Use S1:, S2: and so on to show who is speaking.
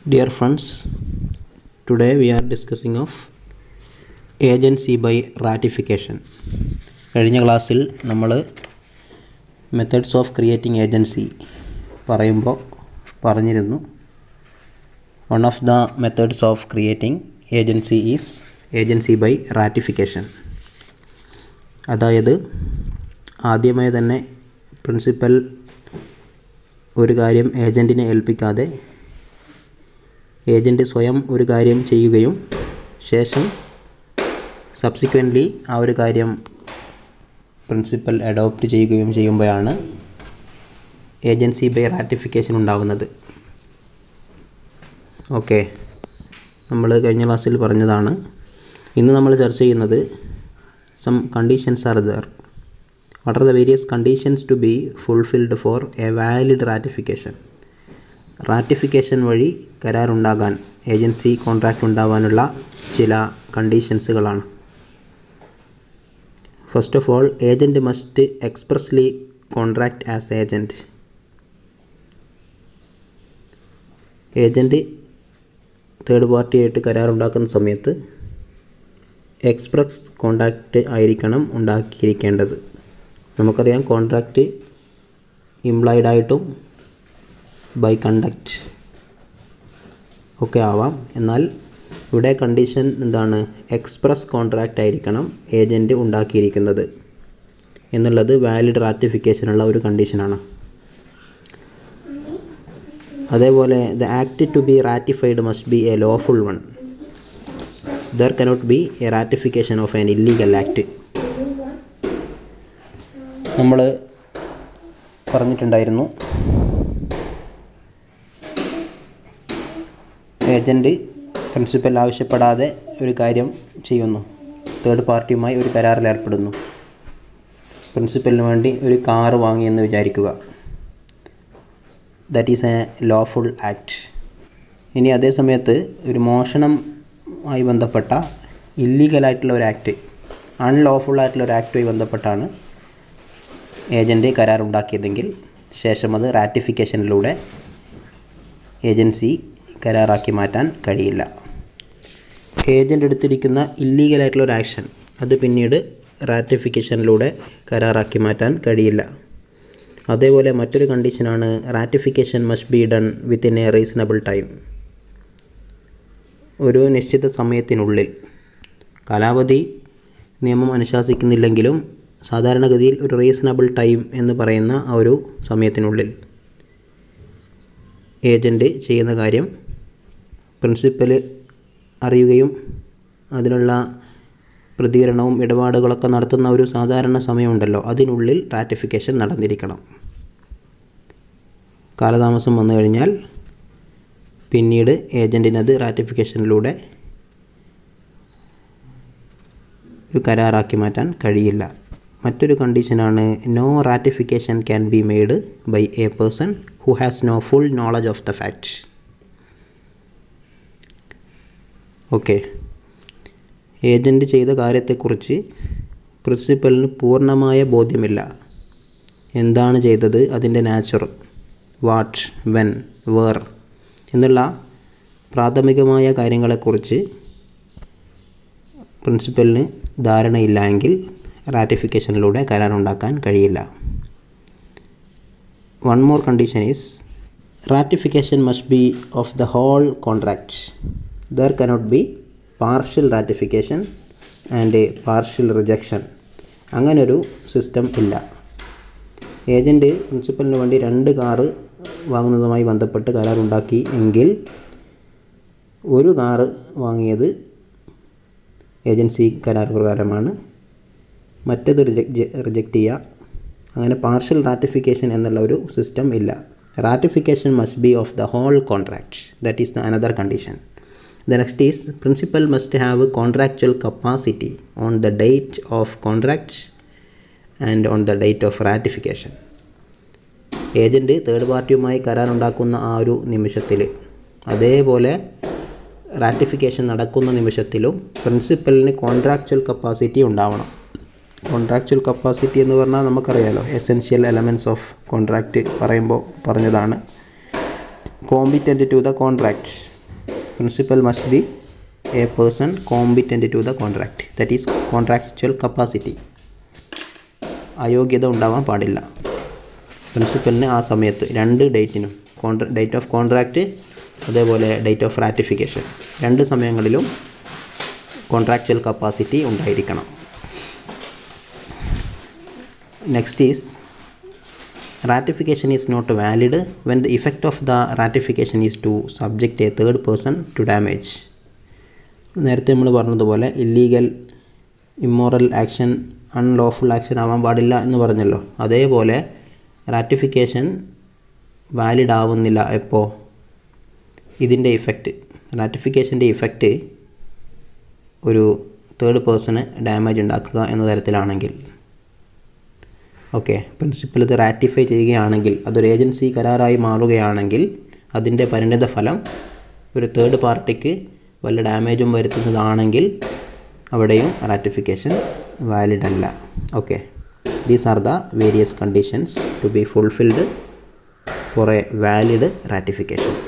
S1: Dear friends, today we are discussing of agency by ratification. കഴിഞ്ഞ ക്ലാസ്സിൽ നമ്മൾ methods of creating agency പറയുമ്പോൾ പറഞ്ഞിരുന്നു one of the methods of creating agency is agency by ratification അതായത് ആദ്യമായി തന്നെ principal ഒരു കാര്യം ഏജൻറ്റിനെ ഏൽപ്പിക്കാതെ ഏജൻറ്റ് സ്വയം ഒരു കാര്യം ചെയ്യുകയും ശേഷം സബ്സിക്വൻ്റ്ലി ആ ഒരു കാര്യം പ്രിൻസിപ്പൽ അഡോപ്റ്റ് ചെയ്യുകയും ചെയ്യുമ്പോഴാണ് ഏജൻസി ബൈ റാറ്റിഫിക്കേഷൻ ഉണ്ടാകുന്നത് ഓക്കെ നമ്മൾ കഴിഞ്ഞ ക്ലാസ്സിൽ പറഞ്ഞതാണ് ഇന്ന് നമ്മൾ ചർച്ച ചെയ്യുന്നത് some conditions are there what are the various conditions to be fulfilled for a valid ratification ratification വഴി കരാറുണ്ടാകാൻ ഏജൻസി കോൺട്രാക്റ്റ് ഉണ്ടാകാനുള്ള ചില കണ്ടീഷൻസുകളാണ് first of all agent must expressly contract as agent agent third പാർട്ടിയായിട്ട് കരാറുണ്ടാക്കുന്ന സമയത്ത് എക്സ്പ്രസ് കോൺട്രാക്റ്റ് ആയിരിക്കണം ഉണ്ടാക്കിയിരിക്കേണ്ടത് നമുക്കറിയാം കോൺട്രാക്റ്റ് ഇംപ്ലോയിഡ് ആയിട്ടും ബൈ കണ്ടക്റ്റ് ഒക്കെ ആവാം എന്നാൽ ഇവിടെ കണ്ടീഷൻ എന്താണ് എക്സ്പ്രസ് കോൺട്രാക്റ്റ് ആയിരിക്കണം ഏജൻറ്റ് ഉണ്ടാക്കിയിരിക്കുന്നത് എന്നുള്ളത് വാലിഡ് റാറ്റിഫിക്കേഷനുള്ള ഒരു കണ്ടീഷനാണ് അതേപോലെ the act to be ratified must be a lawful one there cannot be a ratification of an illegal act നമ്മൾ പറഞ്ഞിട്ടുണ്ടായിരുന്നു ഏജൻറ്റ് പ്രിൻസിപ്പൽ ആവശ്യപ്പെടാതെ ഒരു കാര്യം ചെയ്യുന്നു തേർഡ് പാർട്ടിയുമായി ഒരു കരാറിൽ ഏർപ്പെടുന്നു പ്രിൻസിപ്പലിന് വേണ്ടി ഒരു കാറ് വാങ്ങിയെന്ന് വിചാരിക്കുക that is a lawful act ഇനി അതേ സമയത്ത് ഒരു മോഷണം ആയി ബന്ധപ്പെട്ട ഇല്ലീഗലായിട്ടുള്ള ഒരു ആക്ട് അൺലോഫുൾ ആയിട്ടുള്ള ഒരു ആക്റ്റുമായി ബന്ധപ്പെട്ടാണ് ഏജൻറ്റ് കരാറുണ്ടാക്കിയതെങ്കിൽ ശേഷം അത് റാറ്റിഫിക്കേഷനിലൂടെ ഏജൻസി കരാറാക്കി മാറ്റാൻ കഴിയില്ല ഏജൻ്റ് എടുത്തിരിക്കുന്ന ഇല്ലീഗലായിട്ടുള്ള ഒരു ആക്ഷൻ അത് പിന്നീട് റാറ്റിഫിക്കേഷനിലൂടെ കരാറാക്കി മാറ്റാൻ കഴിയില്ല അതേപോലെ മറ്റൊരു കണ്ടീഷനാണ് ratification must be done within a reasonable time ഒരു നിശ്ചിത സമയത്തിനുള്ളിൽ കാലാവധി നിയമം അനുശാസിക്കുന്നില്ലെങ്കിലും സാധാരണഗതിയിൽ ഒരു റീസണബിൾ ടൈം എന്ന് പറയുന്ന ആ ഒരു സമയത്തിനുള്ളിൽ ഏജൻറ്റ് ചെയ്യുന്ന കാര്യം പ്രിൻസിപ്പൽ അറിയുകയും അതിനുള്ള പ്രതികരണവും ഇടപാടുകളൊക്കെ നടത്തുന്ന ഒരു സാധാരണ സമയമുണ്ടല്ലോ അതിനുള്ളിൽ റാറ്റിഫിക്കേഷൻ നടന്നിരിക്കണം കാലതാമസം വന്നു കഴിഞ്ഞാൽ പിന്നീട് ഏജൻറ്റിനത് റാറ്റിഫിക്കേഷനിലൂടെ ഒരു കരാറാക്കി മാറ്റാൻ കഴിയില്ല മറ്റൊരു കണ്ടീഷനാണ് no ratification can be made by a person who has no full knowledge of the fact okay agent ചെയ്ത കാര്യത്തെക്കുറിച്ച് പ്രിൻസിപ്പലിന് പൂർണ്ണമായ ബോധ്യമില്ല എന്താണ് ചെയ്തത് അതിൻ്റെ നാച്ചുർ വാട്ട് വെൻ വേർ എന്നുള്ള പ്രാഥമികമായ കാര്യങ്ങളെക്കുറിച്ച് പ്രിൻസിപ്പലിന് ധാരണയില്ല എങ്കിൽ റാറ്റിഫിക്കേഷനിലൂടെ കരാറുണ്ടാക്കാൻ കഴിയില്ല one more condition is ratification must be of the whole contract there cannot be partial ratification and partial rejection അങ്ങനൊരു സിസ്റ്റം ഇല്ല ഏജൻറ്റ് പ്രിൻസിപ്പലിന് വേണ്ടി രണ്ട് കാറ് വാങ്ങുന്നതുമായി ബന്ധപ്പെട്ട് കരാറുണ്ടാക്കി എങ്കിൽ ഒരു കാറ് വാങ്ങിയത് ഏജൻസി കരാർ പ്രകാരമാണ് മറ്റത് റിജക്റ്റ് റിജക്റ്റ് ചെയ്യുക അങ്ങനെ പാർഷ്യൽ റാറ്റിഫിക്കേഷൻ എന്നുള്ള ഒരു സിസ്റ്റം ഇല്ല ratification must be of the whole contract that is the another condition the next is principal must have contractual capacity on the date of contract and on the date of ratification agent third പാർട്ടിയുമായി കരാറുണ്ടാക്കുന്ന ആ ഒരു നിമിഷത്തിൽ അതേപോലെ റാറ്റിഫിക്കേഷൻ നടക്കുന്ന നിമിഷത്തിലും പ്രിൻസിപ്പലിന് കോൺട്രാക്ച്വൽ കപ്പാസിറ്റി ഉണ്ടാവണം കോൺട്രാക്ച്വൽ കപ്പാസിറ്റി എന്ന് പറഞ്ഞാൽ നമുക്കറിയാലോ എസെൻഷ്യൽ എലമെൻറ്റ്സ് ഓഫ് കോൺട്രാക്റ്റ് പറയുമ്പോൾ പറഞ്ഞതാണ് competent to the contract principal must be a person competent to the contract that is contractual capacity അയോഗ്യത ഉണ്ടാവാൻ പാടില്ല പ്രിൻസിപ്പലിന് ആ സമയത്ത് രണ്ട് ഡേറ്റിനും കോൺട്രാ ഡേറ്റ് ഓഫ് കോൺട്രാക്റ്റ് അതേപോലെ ഡേറ്റ് ഓഫ് റാറ്റിഫിക്കേഷൻ രണ്ട് സമയങ്ങളിലും കോൺട്രാക്ച്വൽ കപ്പാസിറ്റി ഉണ്ടായിരിക്കണം next is ratification is not valid when the effect of the ratification is to subject a third person to damage നേരത്തെ നമ്മൾ പറഞ്ഞതുപോലെ illegal immoral action unlawful action ആവാൻ പാടില്ല എന്ന് പറഞ്ഞല്ലോ അതേപോലെ റാറ്റിഫിക്കേഷൻ വാലിഡ് ആവുന്നില്ല എപ്പോൾ ഇതിൻ്റെ ഇഫക്റ്റ് റാറ്റിഫിക്കേഷൻ്റെ ഇഫക്റ്റ് ഒരു തേർഡ് പേഴ്സണ് ഡാമേജ് ഉണ്ടാക്കുക എന്ന തരത്തിലാണെങ്കിൽ ഓക്കെ പ്രിൻസിപ്പൽ ഇത് റാറ്റിഫൈ ചെയ്യുകയാണെങ്കിൽ അതൊരു ഏജൻസി കരാറായി മാറുകയാണെങ്കിൽ അതിൻ്റെ പരിണിത ഫലം ഒരു തേർഡ് പാർട്ടിക്ക് വല്ല ഡാമേജും വരുത്തുന്നതാണെങ്കിൽ അവിടെയും റാറ്റിഫിക്കേഷൻ വാലിഡ് അല്ല okay these are the various conditions to be fulfilled for a valid ratification